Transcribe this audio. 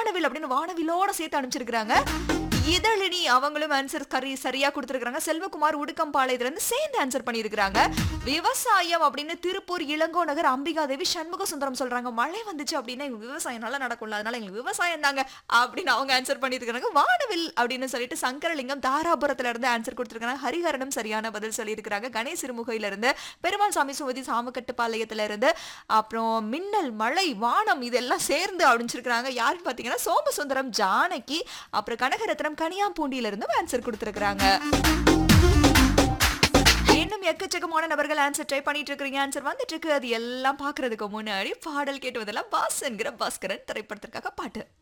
வானவில் அப்படின்னு வானவிலோட சேர்த்து அனுப்பிச்சிருக்காங்க இதழினி அவங்களும் ஆன்சர் கரி சரியா கொடுத்திருக்காங்க செல்வகுமார் உடுக்கம்பாளையத்துல இருந்து சேர்ந்து ஆன்சர் பண்ணியிருக்காங்க விவசாயம் அப்படின்னு திருப்பூர் இளங்கோ நகர் அம்பிகா தேவி சண்முக சுந்தரம் சொல்றாங்க மழை வந்துச்சு அப்படின்னா எங்க விவசாயம் நல்லா நடக்கும்ல அதனால எங்களுக்கு விவசாயம் தாங்க அப்படின்னு அவங்க ஆன்சர் பண்ணியிருக்காங்க வானவில் அப்படின்னு சொல்லிட்டு சங்கரலிங்கம் தாராபுரத்துல இருந்து ஆன்சர் கொடுத்திருக்காங்க ஹரிஹரனும் சரியான பதில் சொல்லியிருக்காங்க கணேஷ் சிறுமுகையில இருந்து பெருமாள் சாமி சுமதி சாமக்கட்டுப்பாளையத்துல இருந்து அப்புறம் மின்னல் மழை வானம் இதெல்லாம் சேர்ந்து அப்படின்னு சொல்லிருக்காங்க யாருன்னு பாத்தீங்கன்னா சோமசுந்தரம் ஜானகி அப்புறம் கனகரத்னம் கனியாம்பூண்டியில இருந்து ஆன்சர் கொடுத்திருக்காங்க இன்னும் எக்கச்சக்கமான நபர்கள் ஆன்சர் ட்ரை பண்ணிட்டு இருக்கிறீங்க ஆன்சர் வந்துட்டு இருக்கு அது எல்லாம் பாக்குறதுக்கு முன்னாடி பாடல் கேட்டுவதெல்லாம் பாஸ் என்கிற பாஸ்கரன் திரைப்படத்திற்காக பாட்டு